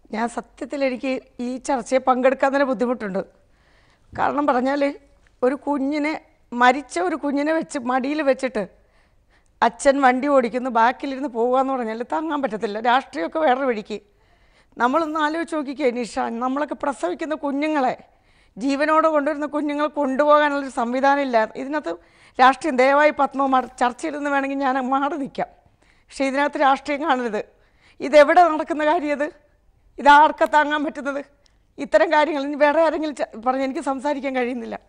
ഞാൻ സത്യത്തിൽ എനിക്ക് ഈ ചർച്ചയിൽ പങ്കെടുക്കാൻ തന്നെ ബുദ്ധിമുട്ടുണ്ട് കാരണം പറഞ്ഞാൽ ഒരു കുഞ്ഞിനെ മരിച്ച ഒരു കുഞ്ഞിനെ വെച്ച് മടിയിൽ വെച്ചിട്ട് അച്ഛൻ വണ്ടി ഓടിക്കുന്നു ബാക്കിലിരുന്ന് പോകുകയെന്ന് പറഞ്ഞാൽ താങ്ങാൻ പറ്റത്തില്ല രാഷ്ട്രീയമൊക്കെ വേറെ വഴിക്ക് നമ്മളൊന്ന് ആലോചിച്ച് നോക്കിക്കേ നിഷ നമ്മളൊക്കെ പ്രസവിക്കുന്ന കുഞ്ഞുങ്ങളെ ജീവനോടെ കൊണ്ടുവരുന്ന കുഞ്ഞുങ്ങളെ കൊണ്ടുപോകാനുള്ളൊരു സംവിധാനം ഇല്ല ഇതിനകത്ത് രാഷ്ട്രീയം ദയവായി പത്മ മട- ചർച്ചയിലൊന്ന് വേണമെങ്കിൽ ഞാൻ മാറി നിൽക്കാം പക്ഷേ ഇതിനകത്ത് രാഷ്ട്രീയം കാണരുത് ഇതെവിടെ നടക്കുന്ന കാര്യം ഇത് ഇതാർക്കാ താങ്ങാൻ പറ്റുന്നത് ഇത്തരം കാര്യങ്ങൾ ഇനി വേറെ ആരെങ്കിലും ച- പറഞ്ഞ് എനിക്ക് സംസാരിക്കാൻ കഴിയുന്നില്ല